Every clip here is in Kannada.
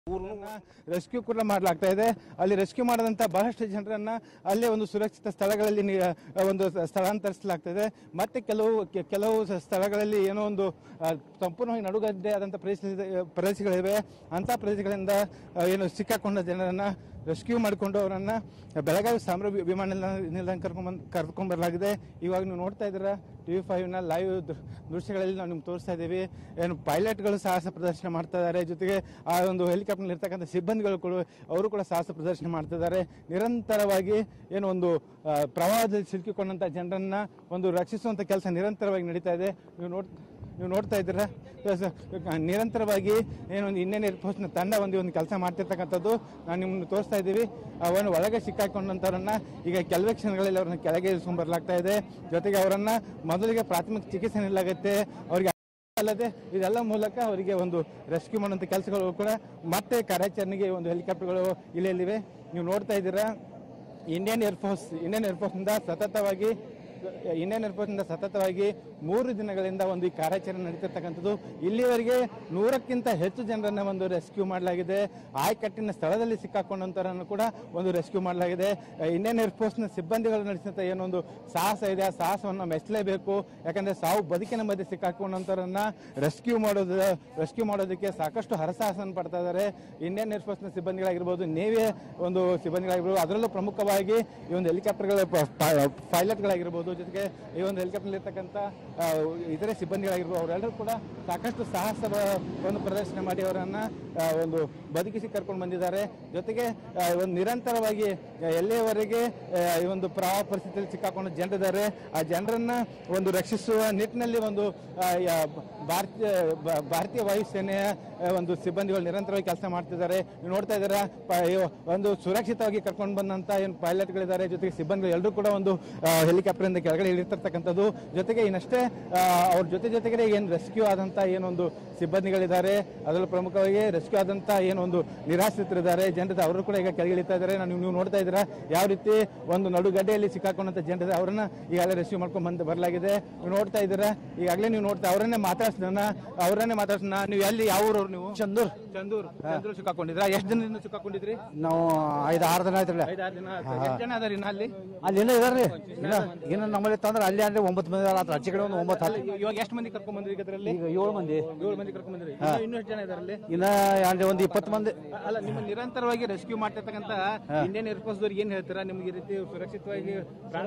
ರೆಸ್ಕ್ಯೂ ಕೂಡ ಮಾಡಲಾಗ್ತಾ ಇದೆ ಅಲ್ಲಿ ರೆಸ್ಕ್ಯೂ ಮಾಡಿದಂತ ಬಹಳಷ್ಟು ಜನರನ್ನ ಅಲ್ಲೇ ಒಂದು ಸುರಕ್ಷಿತ ಸ್ಥಳಗಳಲ್ಲಿ ನಿ- ಒಂದು ಸ್ಥಳಾಂತರಿಸಲಾಗ್ತದೆ ಮತ್ತೆ ಕೆಲವು ಕೆ- ಕೆಲವು ಸ- ಸ್ಥಳಗಳಲ್ಲಿ ಏನೋ ಒಂದು ಆ, ಸಂಪೂರ್ಣವಾಗಿ ನಡುಗಡ್ಡೆ ಆದಂತ ಪ್ರದೇಶ ಪ್ರದೇಶಗಳಿವೆ ಅಂತ ಪ್ರದೇಶಗಳಿಂದ ಆ, ಏನು ಸಿಕ್ಕಾಕೊಂಡ ಜನರನ್ನ ರೆಸ್ಕ್ಯೂ ಮಾಡಿಕೊಂಡು ಅವರನ್ನ ಬೆಳಗಾವಿ ಸಾಮ್ರ ವಿ- ವಿಮಾನ ನಿಲ್ದಾಣ ನಿಲ್ದಾಣ ಕರ್ಕೊಂಡ್ ಕರ್ಕೊಂಡ್ ಬರಲಾಗಿದೆ ಇವಾಗ ನೀವು ನೋಡ್ತಾ ಇದ್ದೀರಾ ಟಿ ವಿ ಫೈವ್ನ ಲೈವ್ ದೃಶ್ಯಗಳಲ್ಲಿ ನಾವು ನಿಮ್ಗೆ ತೋರಿಸ್ತಾ ಇದ್ದೀವಿ ಏನು ಪೈಲಟ್ಗಳು ಸಾಹಸ ಪ್ರದರ್ಶನ ಮಾಡ್ತಾ ಇದ್ದಾರೆ ಜೊತೆಗೆ ಆ ಒಂದು ಹೆಲಿಕಾಪ್ಟರ್ ಇರ್ತಕ್ಕಂಥ ಸಿಬ್ಬಂದಿಗಳು ಕೂಡ ಅವರು ಕೂಡ ಸಾಹಸ ಪ್ರದರ್ಶನ ಮಾಡ್ತಾ ಇದ್ದಾರೆ ನಿರಂತರವಾಗಿ ಏನು ಒಂದು ಆ, ಪ್ರವಾಹದಲ್ಲಿ ಸಿಲುಕಿಕೊಂಡಂತ ಜನರನ್ನ ಒಂದು ರಕ್ಷಿಸುವಂತ ಕೆಲಸ ನಿರಂತರವಾಗಿ ನಡೀತಾ ಇದೆ ನೀವು ನೋಡ್ ನೀವು ನೋಡ್ತಾ ಇದ್ದೀರಾ ಎಸ್, ನಿರಂತರವಾಗಿ ಏನು ಒಂದು ಇಂಡಿಯನ್ ಏರ್ಫೋರ್ಸ್ನ ತಂಡ ಒಂದು ಒಂದು ಕೆಲಸ ಮಾಡ್ತಿರ್ತಕ್ಕಂಥದ್ದು ನಾವು ನಿಮ್ಮನ್ನು ತೋರಿಸ್ತಾ ಇದ್ದೀವಿ ಅವನು ಒಳಗೆ ಸಿಕ್ಕಾಕೊಂಡಂಥವ್ರನ್ನ ಈಗ ಕೆಲವೇ ಕ್ಷಣಗಳಲ್ಲಿ ಅವ್ರನ್ನ ಕೆಳಗೆ ಇಳಿಸ್ಕೊಂಡ್ ಬರ್ಲಾಗ್ತಾ ಇದೆ ಜೊತೆಗೆ ಅವರನ್ನ ಮೊದಲಿಗೆ ಪ್ರಾಥಮಿಕ ಚಿಕಿತ್ಸೆ ನೀಡಲಾಗುತ್ತೆ ಅವರಿಗೆ ಅಲ್ಲದೆ ಇದೆಲ್ಲ ಮೂಲಕ ಅವರಿಗೆ ಒಂದು ರೆಸ್ಕ್ಯೂ ಮಾಡುವಂಥ ಕೆಲಸಗಳು ಕೂಡ ಮತ್ತೆ ಕಾರ್ಯಾಚರಣೆಗೆ ಒಂದು ಹೆಲಿಕಾಪ್ಟರ್ಗಳು ಇಲ್ಲೆಲ್ಲಿವೆ ನೀವು ನೋಡ್ತಾ ಇದ್ದೀರಾ ಇಂಡಿಯನ್ ಏರ್ಫೋರ್ಸ್ ಇಂಡಿಯನ್ ಏರ್ಫೋರ್ಸ್ನಿಂದ ಸತತವಾಗಿ ಇಂಡಿಯನ್ ಏರ್ಫೋರ್ಸ್ನಿಂದ ಸತತವಾಗಿ ಮೂರು ದಿನಗಳಿಂದ ಒಂದು ಈ ಕಾರ್ಯಾಚರಣೆ ನಡೀತಿರ್ತಕ್ಕಂಥದ್ದು ಇಲ್ಲಿವರೆಗೆ ನೂರಕ್ಕಿಂತ ಹೆಚ್ಚು ಜನರನ್ನ ಒಂದು ರೆಸ್ಕ್ಯೂ ಮಾಡಲಾಗಿದೆ ಆಯ್ಕಟ್ಟಿನ ಸ್ಥಳದಲ್ಲಿ ಸಿಕ್ಕಾಕೊಂಡಂತರನ್ನು ಕೂಡ ಒಂದು ರೆಸ್ಕ್ಯೂ ಮಾಡಲಾಗಿದೆ ಇಂಡಿಯನ್ ಏರ್ಫೋರ್ಸ್ನ ಸಿಬ್ಬಂದಿಗಳು ನಡೆಸಿದಂಥ ಏನೊಂದು ಸಾಹಸ ಇದೆ ಆ ಸಾಹಸವನ್ನು ಮೆಚ್ಚಲೇಬೇಕು ಯಾಕಂದ್ರೆ ಸಾವು ಬದುಕಿನ ಮಧ್ಯೆ ಸಿಕ್ಕಾಕೊಂಡಂತರನ್ನ ರೆಸ್ಕ್ಯೂ ಮಾಡೋದು ರೆಸ್ಕ್ಯೂ ಮಾಡೋದಕ್ಕೆ ಸಾಕಷ್ಟು ಹರಸಾಹಸನ ಪಡ್ತಾ ಇದ್ದಾರೆ ಇಂಡಿಯನ್ ಏರ್ಫೋರ್ಸ್ನ ಸಿಬ್ಬಂದಿಗಳಾಗಿರ್ಬೋದು ನೇವಿಯ ಒಂದು ಸಿಬ್ಬಂದಿಗಳಾಗಿರ್ಬೋದು ಅದರಲ್ಲೂ ಪ್ರಮುಖವಾಗಿ ಈ ಒಂದು ಹೆಲಿಕಾಪ್ಟರ್ಗಳ ಪೈಲಟ್ಗಳಾಗಿರ್ಬೋದು ಜೊತೆಗೆ ಈ ಒಂದು ಹೆಲಿಕಾಪ್ಟರ್ ಇರ್ತಕ್ಕಂಥ ಆ, ಇತರೆ ಸಿಬ್ಬಂದಿಗಳಾಗಿರ್ಬೋದು ಅವರೆಲ್ಲರೂ ಕೂಡ ಸಾಕಷ್ಟು ಸಾಹಸ ಒಂದು ಪ್ರದರ್ಶನ ಮಾಡಿ ಅವರನ್ನ ಆ, ಒಂದು ಬದುಕಿಸಿ ಕರ್ಕೊಂಡು ಬಂದಿದ್ದಾರೆ ಜೊತೆಗೆ ಆ, ಒಂದು ನಿರಂತರವಾಗಿ ಎಲ್ಲಿಯವರೆಗೆ ಆ, ಈ ಒಂದು ಪ್ರವಾಹ ಪರಿಸ್ಥಿತಿಯಲ್ಲಿ ಸಿಕ್ಕಾಕೊಂಡು ಜನರಿದ್ದಾರೆ ಆ ಜನರನ್ನ ಒಂದು ರಕ್ಷಿಸುವ ನಿಟ್ಟಿನಲ್ಲಿ ಒಂದು ಆ, ಯಾ- ಭಾರತೀಯ ಬ- ಭಾರತೀಯ ವಾಯುಸೇನೆಯ ಆ, ಒಂದು ಸಿಬ್ಬಂದಿಗಳು ನಿರಂತರವಾಗಿ ಕೆಲಸ ಮಾಡ್ತಿದ್ದಾರೆ ನೀವು ನೋಡ್ತಾ ಇದ್ದೀರಾ ಪ- ಇವ- ಒಂದು ಸುರಕ್ಷಿತವಾಗಿ ಕರ್ಕೊಂಡು ಬಂದಂತ ಏನು ಪೈಲಟ್ಗಳಿದ್ದಾರೆ ಜೊತೆಗೆ ಸಿಬ್ಬಂದಿಗಳು ಎಲ್ಲರೂ ಕೂಡ ಒಂದು ಹೆಲಿಕಾಪ್ಟರ್ ಇಂದ ಕೆಳಗಡೆ ಇಳಿತಿರ್ತಕ್ಕಂಥದ್ದು ಜೊತೆಗೆ ಇನ್ನಷ್ಟೇ ಆ, ಅವ್ರ ಜೊತೆ ಜೊತೆಗೆ ಏನು ರೆಸ್ಕ್ಯೂ ಆದಂತ ಏನೊಂದು ಸಿಬ್ಬಂದಿಗಳಿದ್ದಾರೆ ಅದರಲ್ಲೂ ಪ್ರಮುಖವಾಗಿ ರೆಸ್ಕ್ಯೂ ಆದಂತ ಏನೊಂದು ನಿರಾಶ್ರಿತರಿದ್ದಾರೆ ಜನರು ಅವರು ಕೂಡ ಈಗ ಕೆಳಗೆ ಇಳಿತಾ ಇದ್ದಾರೆ ನಾನು ನೀವು ನೋಡ್ತಾ ಇದ್ದೀರಾ ಯಾವ ರೀತಿ ಒಂದು ನಡುಗಡ್ಡೆಯಲ್ಲಿ ಸಿಕ್ಕಾಕೊಂಡಂತ ಜನರಿದ್ದಾರೆ ಅವರನ್ನ ಈಗಾಗಲೇ ರೆಸ್ಕ್ಯೂ ಮಾಡ್ಕೊಂಡು ಬಂದು ಬರಲಾಗಿದೆ ನೀವು ನೋಡ್ತಾ ಇದ್ದೀರಾ ಈಗಾಗಲೇ ನೀವು ನೋಡ್ತಾ ಅವರನ್ನೇ ಮಾತಾಡ್ಸೋಣ ಅವರನ್ನೇ ಮಾತಾಡ್ಸೋಣ ನೀವು ಎಲ್ಲಿ ಯಾವ ಊರವ್ರು ನೀವು ಚಂದೂರ್ ಚಂದೂರ್ ಚಂದೂರ್ ಸಿಕ್ಕಾಕೊಂಡಿದ್ರಾ ಎಷ್ಟು ದಿನದಿಂದ ಸಿಕ್ಕಾಕೊಂಡಿದ್ರಿ ನಾವು ಐದು ಆರು ದಿನ ಆಯ್ತಿರಲ್ಲ ಐದಾರು ದಿನ ಆಯ್ತು. ಎಷ್ಟು ಜನ ಅದಾರ ಇನ್ನ ಅಲ್ಲಿ ಅಲ್ಲಿ ಇನ್ನೂ ಇದಾರ್ರಿ ಇನ್ನ ಇನ್ನು ನಮ್ಮಲ್ಲಿ ತಂದ್ರೆ ಅಲ್ಲಿ ಅಂದ್ರೆ ಒಂಬತ್ತು ಮಂದಿ ಅದಾರ ಆತ ಆಚೆ ಕಡೆ ಒಂದು ಒಂಬತ್ತು ಹತ್ತು ಇವಾಗ ಎಷ್ಟು ಮಂದಿ ಕರ್ಕೊಂಡ್ ಬಂದ್ರಿ ಈಗ ಅದ್ರಲ್ಲಿ ಈಗ ಏಳು ಮಂದಿ ಏಳು ಮಂದಿ ಕರ್ಕೊಂಡ್ ಬಂದ್ರಿ ಇನ್ನು- ಇನ್ನೂ ಎಷ್ಟು ಜನ ಇದಾರಲ್ಲಿ ಇನ್ನ ಅಂದ್ರೆ ಒಂದು ಇಪ್ಪತ್ತು ಮಂದಿ ಅಲ್ಲ ನಿಮ್ಮ ನಿರಂತರವಾಗಿ ರೆಸ್ಕ್ಯೂ ಮಾಡ್ತಿರ್ತಕ್ಕಂತ ಇಂಡಿಯನ್ ಏರ್ಫೋರ್ಸ್ ದವ್ರಿಗೆ ಏನ್ ಹೇಳ್ತೀರಾ ನಿಮ್ಗೆ ಈ ರೀತಿ ಸುರಕ್ಷಿತವಾಗಿ ಪ್ರಾಣ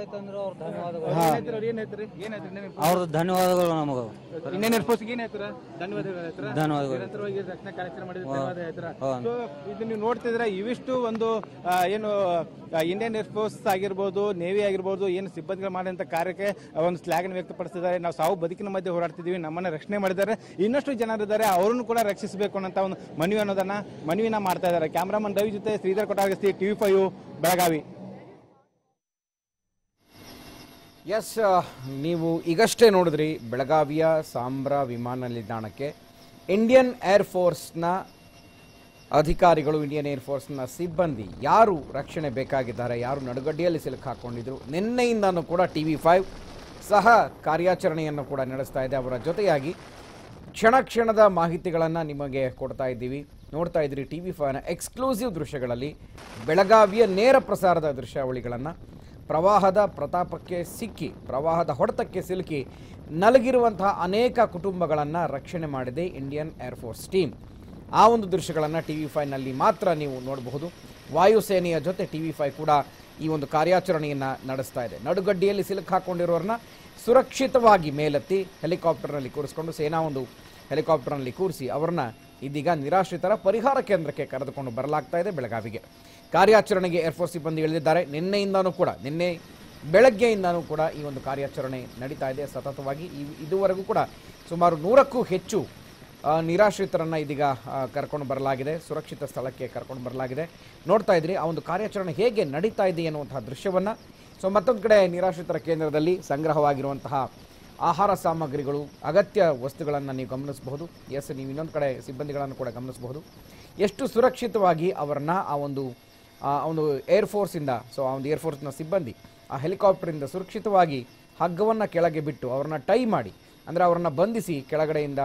ಏನ್ ಹೇಳ್ತೀರಾ ಅವ್ರು ಏನ್ ಹೇಳ್ತೀರಿ ಏನ್ ಹೇಳ್ತೀರಿ ಇಂಡಿಯನ್ ಏರ್ಫೋರ್ಸ್ ಅವ್ರದ್ದು ಧನ್ಯವಾದಗಳು ನಮಗೆ ಇಂಡಿಯನ್ ಏರ್ಫೋರ್ಸ್ ಏನ್ ಹೇಳ್ತೀರಾ ಧನ್ಯವಾದಗಳು ಹೇಳ್ತೀರಾ ಧನ್ಯವಾದಗಳು. ನಿರಂತರವಾಗಿ ರಕ್ಷಣಾ ಕಾರ್ಯಾಚರಣೆ ಮಾಡಿದ್ರೆ ಧನ್ಯವಾದ ಹೇಳ್ತೀರಾ ಹೌದು. ಸೊ ಇದು ನೀವು ನೋಡ್ತಿದ್ರೆ ಇವಿಷ್ಟು ಒಂದು ಆ, ಏನು ಇಂಡಿಯನ್ ಏರ್ಫೋರ್ಸ್ ಆಗಿರ್ಬೋದು ನೇವಿ ಆಗಿರ್ಬೋದು ಏನು ಸಿಬ್ಬಂದಿಗಳು ಮಾಡಿದಂತ ಕಾರ್ಯಕ್ಕೆ ಒಂದು ಶ್ಲಾಘನೆ ವ್ಯಕ್ತಪಡಿಸಿದ್ದಾರೆ ನಾವು ಸಾವು ಬದುಕಿನ ಮಧ್ಯೆ ಹೋರಾಡ್ತಿದೀವಿ ನಮ್ಮನ್ನ ರಕ್ಷಣೆ ಮಾಡಿದ್ದಾರೆ ಇನ್ನಷ್ಟು ಜನರಿದ್ದಾರೆ ಅವರನ್ನು ಕೂಡ ರಕ್ಷಿಸಬೇಕು ಅನ್ನೋ ಒಂದು ಮನವಿ ಅನ್ನೋದನ್ನ ಮನವಿನ ಮಾಡ್ತಾ ಇದ್ದಾರೆ ಕ್ಯಾಮ್ರಾಮನ್ ರವಿ ಜೊತೆ ಶ್ರೀಧರ್ ಕೊಟ್ಟಾಗಸ್ತಿ ಟಿವಿ ಫೈವ್ ಬೆಳಗಾವಿ ಎಸ್ ನೀವು ಈಗಷ್ಟೇ ನೋಡಿದ್ರಿ ಬೆಳಗಾವಿಯ ಸಾಂಬ್ರಾ ವಿಮಾನ ನಿಲ್ದಾಣಕ್ಕೆ ಇಂಡಿಯನ್ ಏರ್ ಫೋರ್ಸ್ನ ಅಧಿಕಾರಿಗಳು ಇಂಡಿಯನ್ ಏರ್ ಫೋರ್ಸ್ನ ಸಿಬ್ಬಂದಿ ಯಾರು ರಕ್ಷಣೆ ಬೇಕಾಗಿದ್ದಾರೆ ಯಾರು ನಡುಗಡ್ಡೆಯಲ್ಲಿ ಸಿಲುಕು ಹಾಕೊಂಡಿದ್ರು ನಿನ್ನೆಯಿಂದನೂ ಕೂಡ ಟಿ ವಿ ಫೈವ್ ಸಹ ಕಾರ್ಯಾಚರಣೆಯನ್ನು ಕೂಡ ನಡೆಸ್ತಾ ಇದೆ ಅವರ ಜೊತೆಯಾಗಿ ಕ್ಷಣ ಕ್ಷಣದ ಮಾಹಿತಿಗಳನ್ನು ನಿಮಗೆ ಕೊಡ್ತಾ ಇದ್ದೀವಿ ನೋಡ್ತಾ ಇದ್ದೀರಿ ಟಿ ವಿ ಫೈವ್ನ ಎಕ್ಸ್ಕ್ಲೂಸಿವ್ ದೃಶ್ಯಗಳಲ್ಲಿ ಬೆಳಗಾವಿಯ ನೇರ ಪ್ರಸಾರದ ದೃಶ್ಯಾವಳಿಗಳನ್ನು ಪ್ರವಾಹದ ಪ್ರತಾಪಕ್ಕೆ ಸಿಕ್ಕಿ ಪ್ರವಾಹದ ಹೊಡೆತಕ್ಕೆ ಸಿಲುಕಿ ನಲಗಿರುವಂತಹ ಅನೇಕ ಕುಟುಂಬಗಳನ್ನು ರಕ್ಷಣೆ ಮಾಡಿದೆ ಇಂಡಿಯನ್ ಏರ್ಫೋರ್ಸ್ ಟೀಮ್ ಆ ಒಂದು ದೃಶ್ಯಗಳನ್ನು ಟಿ ವಿ ಫೈವ್ನಲ್ಲಿ ಮಾತ್ರ ನೀವು ನೋಡಬಹುದು ವಾಯುಸೇನೆಯ ಜೊತೆ ಟಿ ವಿ ಫೈವ್ ಕೂಡ ಈ ಒಂದು ಕಾರ್ಯಾಚರಣೆಯನ್ನು ನಡೆಸ್ತಾ ಇದೆ ನಡುಗಡ್ಡಿಯಲ್ಲಿ ಸಿಲುಕು ಹಾಕೊಂಡಿರೋರನ್ನ ಸುರಕ್ಷಿತವಾಗಿ ಮೇಲೆತ್ತಿ ಹೆಲಿಕಾಪ್ಟರ್ನಲ್ಲಿ ಕೂರಿಸ್ಕೊಂಡು ಸೇನಾ ಒಂದು ಹೆಲಿಕಾಪ್ಟರ್ನಲ್ಲಿ ಕೂರಿಸಿ ಅವರನ್ನ ಇದೀಗ ನಿರಾಶ್ರಿತರ ಪರಿಹಾರ ಕೇಂದ್ರಕ್ಕೆ ಕರೆದುಕೊಂಡು ಬರಲಾಗ್ತಾ ಇದೆ ಬೆಳಗಾವಿಗೆ ಕಾರ್ಯಾಚರಣೆಗೆ ಏರ್ಫೋರ್ಸ್ ಸಿಬ್ಬಂದಿ ಇಳಿದಿದ್ದಾರೆ ನಿನ್ನೆಯಿಂದನೂ ಕೂಡ ನಿನ್ನೆ ಬೆಳಗ್ಗೆಯಿಂದನೂ ಕೂಡ ಈ ಒಂದು ಕಾರ್ಯಾಚರಣೆ ನಡೀತಾ ಇದೆ ಸತತವಾಗಿ ಈ ಇದುವರೆಗೂ ಕೂಡ ಸುಮಾರು ನೂರಕ್ಕೂ ಹೆಚ್ಚು ಆ, ನಿರಾಶ್ರಿತರನ್ನ ಇದೀಗ ಆ, ಕರ್ಕೊಂಡು ಬರಲಾಗಿದೆ ಸುರಕ್ಷಿತ ಸ್ಥಳಕ್ಕೆ ಕರ್ಕೊಂಡು ಬರಲಾಗಿದೆ ನೋಡ್ತಾ ಇದ್ರಿ ಆ ಒಂದು ಕಾರ್ಯಾಚರಣೆ ಹೇಗೆ ನಡೀತಾ ಇದೆ ಎನ್ನುವಂತಹ ದೃಶ್ಯವನ್ನ ಸೊ ಮತ್ತೊಂದು ಕಡೆ ನಿರಾಶ್ರಿತರ ಕೇಂದ್ರದಲ್ಲಿ ಸಂಗ್ರಹವಾಗಿರುವಂತಹ ಆಹಾರ ಸಾಮಗ್ರಿಗಳು ಅಗತ್ಯ ವಸ್ತುಗಳನ್ನು ನೀವು ಗಮನಿಸಬಹುದು ಎಸ್ ನೀವು ಇನ್ನೊಂದು ಕಡೆ ಸಿಬ್ಬಂದಿಗಳನ್ನು ಕೂಡ ಗಮನಿಸಬಹುದು ಎಷ್ಟು ಸುರಕ್ಷಿತವಾಗಿ ಅವರನ್ನ ಆ ಒಂದು ಆ ಒಂದು ಏರ್ಫೋರ್ಸಿಂದ ಸೊ ಆ ಒಂದು ಏರ್ಫೋರ್ಸ್ನ ಸಿಬ್ಬಂದಿ ಆ ಹೆಲಿಕಾಪ್ಟರಿಂದ ಸುರಕ್ಷಿತವಾಗಿ ಹಗ್ಗವನ್ನು ಕೆಳಗೆ ಬಿಟ್ಟು ಅವ್ರನ್ನ ಟೈ ಮಾಡಿ ಅಂದರೆ ಅವ್ರನ್ನ ಬಂಧಿಸಿ ಕೆಳಗಡೆಯಿಂದ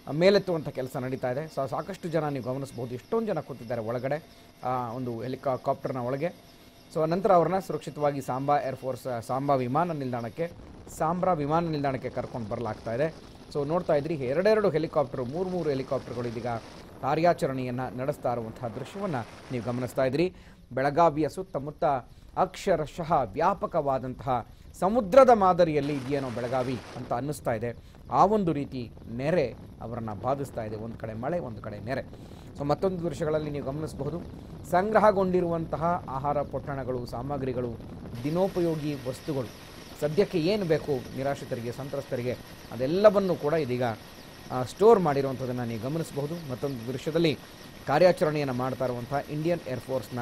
ಮೇಲೆತ್ತುವಂಥ ಕೆಲಸ ನಡೀತಾ ಇದೆ ಸೊ ಸಾಕಷ್ಟು ಜನ ನೀವು ಗಮನಿಸಬಹುದು ಎಷ್ಟೊಂದು ಜನ ಕೂತಿದ್ದಾರೆ ಒಳಗಡೆ ಆ ಒಂದು ಹೆಲಿಕಾಪ್ಟರ್ನ ಒಳಗೆ ಸೊ ನಂತರ ಅವ್ರನ್ನ ಸುರಕ್ಷಿತವಾಗಿ ಸಾಂಬಾ ಏರ್ಫೋರ್ಸ್ ಸಾಂಬಾ ವಿಮಾನ ನಿಲ್ದಾಣಕ್ಕೆ ಸಾಂಬ್ರಾ ವಿಮಾನ ನಿಲ್ದಾಣಕ್ಕೆ ಕರ್ಕೊಂಡು ಬರಲಾಗ್ತಾ ಇದೆ ಸೊ ನೋಡ್ತಾ ಇದ್ರಿ ಎರಡೆರಡು ಹೆಲಿಕಾಪ್ಟರ್ ಮೂರು ಮೂರು ಹೆಲಿಕಾಪ್ಟರ್ಗಳು ಇದೀಗ ಕಾರ್ಯಾಚರಣೆಯನ್ನು ನಡೆಸ್ತಾ ಇರುವಂತಹ ದೃಶ್ಯವನ್ನು ನೀವು ಗಮನಿಸ್ತಾ ಇದ್ರಿ ಬೆಳಗಾವಿಯ ಸುತ್ತಮುತ್ತ ಅಕ್ಷರಶಃ ವ್ಯಾಪಕವಾದಂತಹ ಸಮುದ್ರದ ಮಾದರಿಯಲ್ಲಿ ಇದೆಯೇನೋ ಬೆಳಗಾವಿ ಅಂತ ಅನ್ನಿಸ್ತಾ ಇದೆ ಆ ಒಂದು ರೀತಿ ನೆರೆ ಅವರನ್ನು ಬಾಧಿಸ್ತಾ ಇದೆ ಒಂದು ಕಡೆ ಮಳೆ ಒಂದು ಕಡೆ ನೆರೆ ಸೊ ಮತ್ತೊಂದು ದೃಶ್ಯಗಳಲ್ಲಿ ನೀವು ಗಮನಿಸಬಹುದು ಸಂಗ್ರಹಗೊಂಡಿರುವಂತಹ ಆಹಾರ ಪೊಟ್ಟಣಗಳು ಸಾಮಗ್ರಿಗಳು ದಿನೋಪಯೋಗಿ ವಸ್ತುಗಳು ಸದ್ಯಕ್ಕೆ ಏನು ಬೇಕು ನಿರಾಶ್ರಿತರಿಗೆ ಸಂತ್ರಸ್ತರಿಗೆ ಅದೆಲ್ಲವನ್ನು ಕೂಡ ಇದೀಗ ಆ, ಸ್ಟೋರ್ ಮಾಡಿರುವಂಥದ್ದನ್ನು ನೀವು ಗಮನಿಸಬಹುದು ಮತ್ತೊಂದು ದೃಶ್ಯದಲ್ಲಿ ಕಾರ್ಯಾಚರಣೆಯನ್ನು ಮಾಡ್ತಾ ಇರುವಂಥ ಇಂಡಿಯನ್ ಏರ್ಫೋರ್ಸ್ನ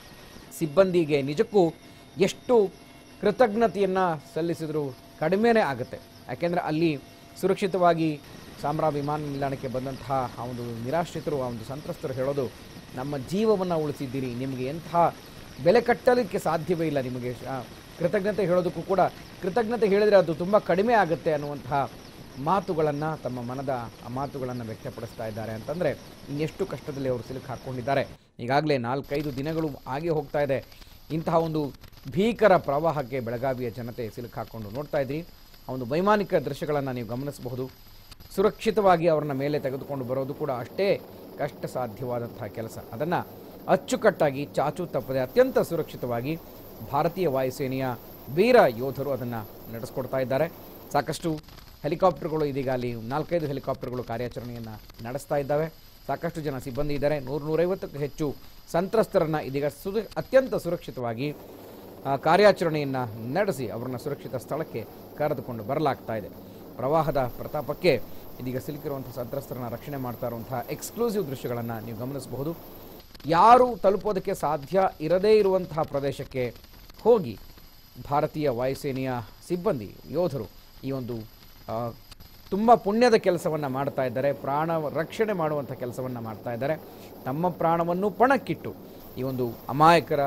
ಸಿಬ್ಬಂದಿಗೆ ನಿಜಕ್ಕೂ ಎಷ್ಟು ಕೃತಜ್ಞತೆಯನ್ನು ಸಲ್ಲಿಸಿದರೂ ಕಡಿಮೆನೇ ಆಗುತ್ತೆ ಯಾಕೆಂದರೆ ಅಲ್ಲಿ ಸುರಕ್ಷಿತವಾಗಿ ಸಾಮ್ರಾ ವಿಮಾನ ನಿಲ್ದಾಣಕ್ಕೆ ಬಂದಂತಹ ಆ ಒಂದು ನಿರಾಶ್ರಿತರು ಆ ಒಂದು ಸಂತ್ರಸ್ತರು ಹೇಳೋದು ನಮ್ಮ ಜೀವವನ್ನು ಉಳಿಸಿದ್ದೀರಿ ನಿಮಗೆ ಎಂಥ ಬೆಲೆ ಕಟ್ಟಲಿಕ್ಕೆ ಸಾಧ್ಯವೇ ಇಲ್ಲ ನಿಮಗೆ ಆ, ಕೃತಜ್ಞತೆ ಹೇಳೋದಕ್ಕೂ ಕೂಡ ಕೃತಜ್ಞತೆ ಹೇಳಿದರೆ ಅದು ತುಂಬ ಕಡಿಮೆ ಆಗುತ್ತೆ ಅನ್ನುವಂತಹ ಮಾತುಗಳನ್ನು ತಮ್ಮ ಮನದ ಆ ಮಾತುಗಳನ್ನು ವ್ಯಕ್ತಪಡಿಸ್ತಾ ಇದ್ದಾರೆ ಅಂತಂದರೆ ಇನ್ನೆಷ್ಟು ಕಷ್ಟದಲ್ಲಿ ಅವರು ಸಿಲುಕು ಹಾಕ್ಕೊಂಡಿದ್ದಾರೆ ಈಗಾಗಲೇ ನಾಲ್ಕೈದು ದಿನಗಳು ಆಗಿ ಹೋಗ್ತಾ ಇದೆ ಇಂತಹ ಒಂದು ಭೀಕರ ಪ್ರವಾಹಕ್ಕೆ ಬೆಳಗಾವಿಯ ಜನತೆ ಸಿಲುಕು ಹಾಕ್ಕೊಂಡು ನೋಡ್ತಾ ಇದ್ರಿ ಆ ಒಂದು ವೈಮಾನಿಕ ದೃಶ್ಯಗಳನ್ನು ನೀವು ಗಮನಿಸಬಹುದು ಸುರಕ್ಷಿತವಾಗಿ ಅವರನ್ನ ಮೇಲೆ ತೆಗೆದುಕೊಂಡು ಬರೋದು ಕೂಡ ಅಷ್ಟೇ ಕಷ್ಟ ಸಾಧ್ಯವಾದಂತಹ ಕೆಲಸ ಅದನ್ನು ಅಚ್ಚುಕಟ್ಟಾಗಿ ಚಾಚು ತಪ್ಪದೆ ಅತ್ಯಂತ ಸುರಕ್ಷಿತವಾಗಿ ಭಾರತೀಯ ವಾಯುಸೇನೆಯ ವೀರ ಯೋಧರು ಅದನ್ನು ನಡೆಸ್ಕೊಡ್ತಾ ಇದ್ದಾರೆ ಸಾಕಷ್ಟು ಹೆಲಿಕಾಪ್ಟರ್ಗಳು ಇದೀಗ ಅಲ್ಲಿ ನಾಲ್ಕೈದು ಹೆಲಿಕಾಪ್ಟರ್ಗಳು ಕಾರ್ಯಾಚರಣೆಯನ್ನು ನಡೆಸ್ತಾ ಇದ್ದಾವೆ ಸಾಕಷ್ಟು ಜನ ಸಿಬ್ಬಂದಿ ಇದ್ದಾರೆ ನೂರು ನೂರೈವತ್ತಕ್ಕೂ ಹೆಚ್ಚು ಸಂತ್ರಸ್ತರನ್ನು ಇದೀಗ ಸು ಅತ್ಯಂತ ಸುರಕ್ಷಿತವಾಗಿ ಆ, ಕಾರ್ಯಾಚರಣೆಯನ್ನು ನಡೆಸಿ ಅವರನ್ನು ಸುರಕ್ಷಿತ ಸ್ಥಳಕ್ಕೆ ಕರೆದುಕೊಂಡು ಬರಲಾಗ್ತಾ ಇದೆ ಪ್ರವಾಹದ ಪ್ರತಾಪಕ್ಕೆ ಇದೀಗ ಸಿಲುಕಿರುವಂಥ ಸಂತ್ರಸ್ತರನ್ನ ರಕ್ಷಣೆ ಮಾಡ್ತಾ ಇರುವಂತಹ ಎಕ್ಸ್ಕ್ಲೂಸಿವ್ ದೃಶ್ಯಗಳನ್ನು ನೀವು ಗಮನಿಸಬಹುದು ಯಾರು ತಲುಪೋದಕ್ಕೆ ಸಾಧ್ಯ ಇರದೇ ಇರುವಂತಹ ಪ್ರದೇಶಕ್ಕೆ ಹೋಗಿ ಭಾರತೀಯ ವಾಯುಸೇನೆಯ ಸಿಬ್ಬಂದಿ ಯೋಧರು ಈ ಒಂದು ಆ, ತುಂಬ ಪುಣ್ಯದ ಕೆಲಸವನ್ನು ಮಾಡ್ತಾ ಇದ್ದಾರೆ ಪ್ರಾಣ ರಕ್ಷಣೆ ಮಾಡುವಂಥ ಕೆಲಸವನ್ನು ಮಾಡ್ತಾ ಇದ್ದಾರೆ ತಮ್ಮ ಪ್ರಾಣವನ್ನು ಪಣಕ್ಕಿಟ್ಟು ಈ ಒಂದು ಅಮಾಯಕರ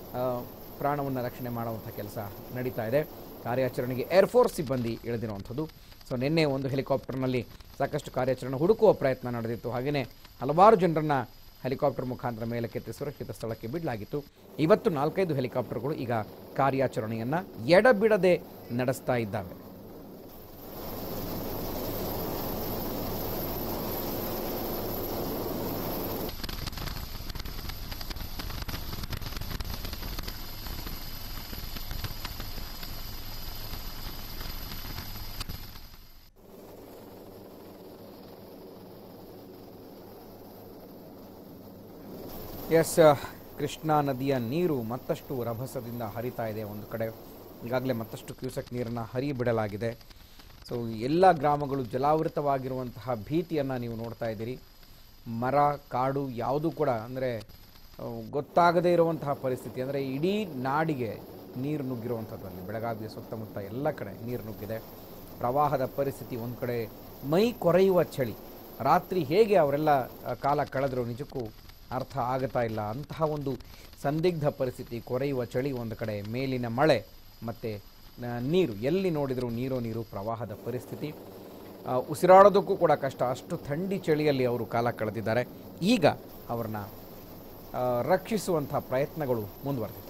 ಪ್ರಾಣವನ್ನು ರಕ್ಷಣೆ ಮಾಡುವಂಥ ಕೆಲಸ ನಡೀತಾ ಇದೆ ಕಾರ್ಯಾಚರಣೆಗೆ ಏರ್ಫೋರ್ಸ್ ಸಿಬ್ಬಂದಿ ಇಳಿದಿರುವಂಥದ್ದು ಸೊ ನಿನ್ನೆ ಒಂದು ಹೆಲಿಕಾಪ್ಟರ್ನಲ್ಲಿ ಸಾಕಷ್ಟು ಕಾರ್ಯಾಚರಣೆ ಹುಡುಕುವ ಪ್ರಯತ್ನ ನಡೆದಿತ್ತು ಹಾಗೆಯೇ ಹಲವಾರು ಜನರನ್ನು ಹೆಲಿಕಾಪ್ಟರ್ ಮುಖಾಂತರ ಮೇಲಕ್ಕೆತ್ತಿ ಸುರಕ್ಷಿತ ಸ್ಥಳಕ್ಕೆ ಬಿಡಲಾಗಿತ್ತು ಇವತ್ತು ನಾಲ್ಕೈದು ಹೆಲಿಕಾಪ್ಟರ್ಗಳು ಈಗ ಕಾರ್ಯಾಚರಣೆಯನ್ನು ಎಡಬಿಡದೆ ನಡೆಸ್ತಾ ಇದ್ದಾವೆ ಎಸ್ ಕೃಷ್ಣಾ ನದಿಯ ನೀರು ಮತ್ತಷ್ಟು ರಭಸದಿಂದ ಹರಿತಾ ಇದೆ ಒಂದು ಕಡೆ ಈಗಾಗಲೇ ಮತ್ತಷ್ಟು ಕ್ಯೂಸೆಕ್ ನೀರನ್ನು ಹರಿಬಿಡಲಾಗಿದೆ ಸೊ ಎಲ್ಲ ಗ್ರಾಮಗಳು ಜಲಾವೃತವಾಗಿರುವಂತಹ ಭೀತಿಯನ್ನು ನೀವು ನೋಡ್ತಾ ಇದ್ದೀರಿ ಮರ ಕಾಡು ಯಾವುದೂ ಕೂಡ ಅಂದರೆ ಗೊತ್ತಾಗದೇ ಇರುವಂತಹ ಪರಿಸ್ಥಿತಿ ಅಂದರೆ ಇಡೀ ನಾಡಿಗೆ ನೀರು ನುಗ್ಗಿರುವಂಥದ್ದು ಅಲ್ಲಿ ಬೆಳಗಾವಿಯ ಸುತ್ತಮುತ್ತ ಎಲ್ಲ ಕಡೆ ನೀರು ನುಗ್ಗಿದೆ ಪ್ರವಾಹದ ಪರಿಸ್ಥಿತಿ ಒಂದು ಕಡೆ ಮೈ ಕೊರೆಯುವ ಚಳಿ ರಾತ್ರಿ ಹೇಗೆ ಅವರೆಲ್ಲ ಆ, ಕಾಲ ಕಳೆದ್ರು ನಿಜಕ್ಕೂ ಅರ್ಥ ಆಗುತ್ತಾ ಇಲ್ಲ ಅಂತಹ ಒಂದು ಸಂದಿಗ್ಧ ಪರಿಸ್ಥಿತಿ ಕೊರೆಯುವ ಚಳಿ ಒಂದು ಕಡೆ ಮೇಲಿನ ಮಳೆ ಮತ್ತು ನೀರು ಎಲ್ಲಿ ನೋಡಿದರೂ ನೀರು ನೀರು ಪ್ರವಾಹದ ಪರಿಸ್ಥಿತಿ ಆ, ಉಸಿರಾಡೋದಕ್ಕೂ ಕೂಡ ಕಷ್ಟ ಅಷ್ಟು ಥಂಡಿ ಚಳಿಯಲ್ಲಿ ಅವರು ಕಾಲ ಕಳೆದಿದ್ದಾರೆ ಈಗ ಅವ್ರನ್ನ ಆ, ರಕ್ಷಿಸುವಂಥ ಪ್ರಯತ್ನಗಳು ಮುಂದುವರೆದಿದೆ